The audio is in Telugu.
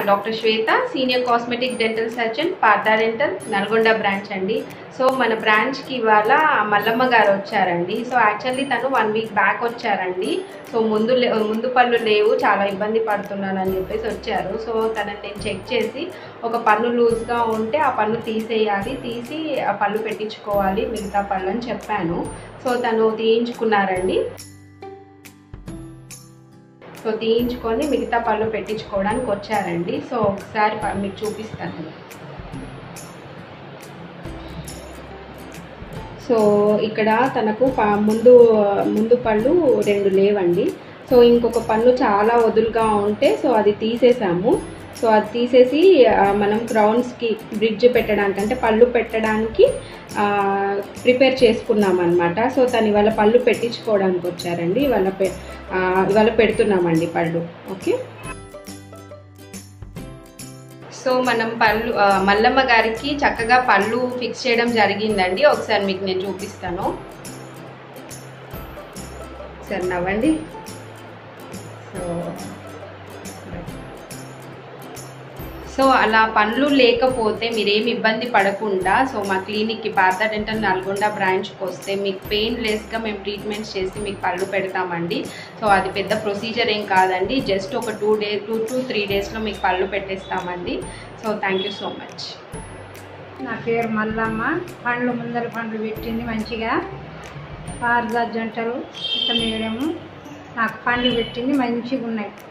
doctor Shweta senior cosmetic dental surgeon Partha dental Nalgonda branch అండి సో మన బ్రాంచ్కి ఇవాళ మల్లమ్మ గారు వచ్చారండి సో యాక్చువల్లీ తను వన్ వీక్ బ్యాక్ వచ్చారండి సో ముందు లే- ముందు పళ్ళు లేవు చాలా ఇబ్బంది పడుతున్నానని చెప్పేసి వచ్చారు సో తనని నేను చెక్ చేసి ఒక పన్ను లూజ్గా ఉంటే ఆ పన్ను తీసేయాలి తీసి ఆ పళ్ళు పెట్టించుకోవాలి మిగతా పళ్ళు అని చెప్పాను సో తను తీయించుకున్నారండి సో తీయించుకొని మిగతా పళ్ళు పెట్టించుకోవడానికి వచ్చారండి సో ఒకసారి ప- మీకు చూపిస్తాను సో ఇక్కడ తనకు ప- ముందు ముందు పళ్ళు రెండు లేవండి సో ఇంకొక పన్ను చాలా వదులుగా ఉంటే సో అది తీసేసాము సో అది తీసేసి ఆ, మనం క్రౌన్స్కి బ్రిడ్జ్ పెట్టడానికి అంటే పళ్ళు పెట్టడానికి ప్రిపేర్ చేసుకున్నాం అనమాట సో తను ఇవాళ పళ్ళు పెట్టించుకోవడానికి వచ్చారండి ఇవాళ పె ఆ, ఇవాళ పెడుతున్నామండి పళ్ళు ఓకే సో మనం పళ్ళు ఆ, మల్లమ్మ గారికి చక్కగా పళ్ళు ఫిక్స్ చేయడం జరిగిందండి ఒకసారి మీకు నేను చూపిస్తాను ఒకసారి నవ్వండి సో సో అలా పనులు లేకపోతే మీరేం ఇబ్బంది పడకుండా సో మా క్లినిక్కి పాత డెంటల్ నల్గొండ బ్రాంచ్కి వస్తే మీకు పెయిన్ లెస్గా మేము ట్రీట్మెంట్స్ చేసి మీకు పళ్ళు పెడతామండి సో అది పెద్ద ప్రొసీజర్ ఏం కాదండి జస్ట్ ఒక two day two to three డేస్లో మీకు పళ్ళు పెట్టేస్తామండి so thank you so much నా పేరు మల్లమ్మ పండ్లు ముందర పండ్లు పెట్టింది మంచిగా పార్జా జంటలు ఇంత మేడము నాకు పండ్లు పెట్టింది మంచిగా ఉన్నాయి